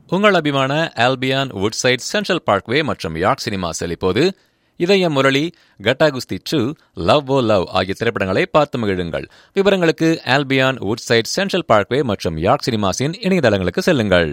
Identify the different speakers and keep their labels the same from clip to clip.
Speaker 1: உங்கள் அபிமான Albion Woodside Central Parkway மற்றும் யார்க் சினிமாஸில் இப்போது இதயம் முரளி கட்டா குஸ்தி டூ லவ் ஓ லவ் ஆகிய திரைப்படங்களை பார்த்து மகிழுங்கள் விவரங்களுக்கு ஆல்பியான் வுட்சைட் சென்ட்ரல் பார்க்வே மற்றும் யார்க் சினிமாஸின் இணையதளங்களுக்கு செல்லுங்கள்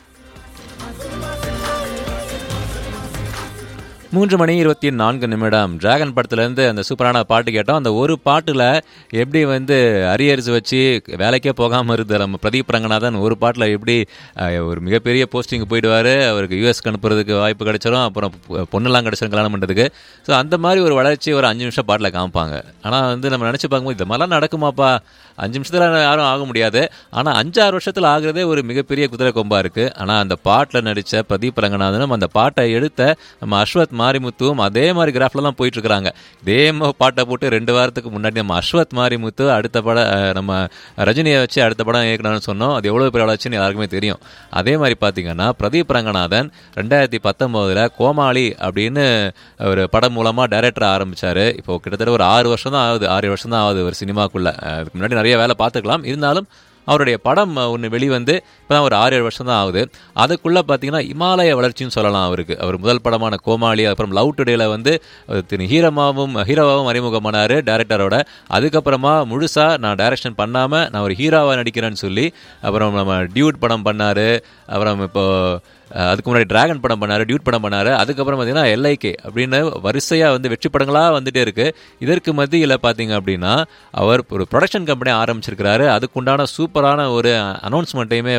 Speaker 1: மூன்று மணி இருபத்தி நான்கு நிமிடம் டிராகன் படத்துலேருந்து அந்த சூப்பரான பாட்டு கேட்டோம் அந்த ஒரு பாட்டில் எப்படி வந்து அரியர்ஸ் வச்சு வேலைக்கே போகாமல் இருந்த நம்ம பிரதீப் ரங்கநாதன் ஒரு பாட்டில் எப்படி அஹ், ஒரு மிகப்பெரிய போஸ்டிங் போயிடுவார் அவருக்கு யூஎஸ்க்கு அனுப்புறதுக்கு வாய்ப்பு கிடைச்சிரும் அப்புறம் பொ- பொண்ணுலாம் கிடைச்சிரும் கல்யாணம் பண்ணுறதுக்கு ஸோ அந்த மாதிரி ஒரு வளர்ச்சி ஒரு அஞ்சு நிமிஷம் பாட்டில் காமிப்பாங்க ஆனால் வந்து நம்ம நினச்சி பார்க்கும்போது இது மாதிரிலாம் நடக்குமாப்பா அஞ்சு நிமிஷத்தில் யாரும் ஆக முடியாது ஆனால் அஞ்சாறு வருஷத்தில் ஆகுறதே ஒரு மிகப்பெரிய குதிரை கொம்பா இருக்குது ஆனால் அந்த பாட்டில் நடித்த பிரதீப் ரங்கநாதனும் அந்த பாட்டை எடுத்த நம்ம அஸ்வத் மாரிமுத்துவும் அதே மாதிரி கிராஃப்ல தான் போயிட்டு இருக்காங்க இதே ம- பாட்டை போட்டு ரெண்டு வாரத்துக்கு முன்னாடி நம்ம அஸ்வத் மாரிமுத்து அடுத்த படம் அஹ், நம்ம ரஜினியை வச்சு அடுத்த படம் இயக்கணும்னு சொன்னோம் அது எவ்வளோ பெரிய வளர்ச்சின்னு எல்லாருக்குமே தெரியும் அதே மாதிரி பார்த்தீங்கன்னா பிரதீப் ரங்கநாதன் ரெண்டாயிரத்தி பத்தொம்போதில் கோமாளி அப்படின்னு ஒரு படம் மூலமாக டைரக்டர் ஆரம்பிச்சாரு இப்போ கிட்டத்தட்ட ஒரு ஆறு வருஷம் தான் ஆகுது ஆறு வருஷம் தான் ஆகுது ஒரு சினிமாக்குள்ள அஹ், அதுக்கு முன்னாடி நிறைய வேலை பார்த்துக்கலாம் இருந்தாலும் அவருடைய படம் ஒன்று வெளிவந்து இப்போ தான் ஒரு ஆறு ஏழு வருஷம் தான் ஆகுது அதுக்குள்ளே பார்த்தீங்கன்னா இமாலய வளர்ச்சின்னு சொல்லலாம் அவருக்கு அவர் முதல் படமான கோமாளி அப்புறம் லவ் டுடேல வந்து அவர் திரு ஹீரமாவும் ஹீரோவாவும் அறிமுகமானார் டேரக்டரோட அதுக்கப்புறமா முழுசாக நான் டைரக்ஷன் பண்ணாமல் நான் ஒரு ஹீரோவாக நடிக்கிறேன்னு சொல்லி அப்புறம் நம்ம டியூட் படம் பண்ணார் அப்புறம் இப்போ அஹ், அதுக்கு முன்னாடி டிராகன் படம் பண்ணாரு டியூட் படம் பண்ணாரு அதுக்கப்புறம் பார்த்தீங்கன்னா எல்ஐகே அப்படின்னு வரிசையாக வந்து வெற்றி படங்களாக வந்துட்டே இருக்கு இதற்கு மத்தியில் பார்த்தீங்க அப்படின்னா அவர் ஒரு ப்ரொடக்ஷன் கம்பெனி ஆரம்பிச்சிருக்கிறாரு அதுக்குண்டான சூப்பரான ஒரு அனௌன்ஸ்மெண்ட்டையுமே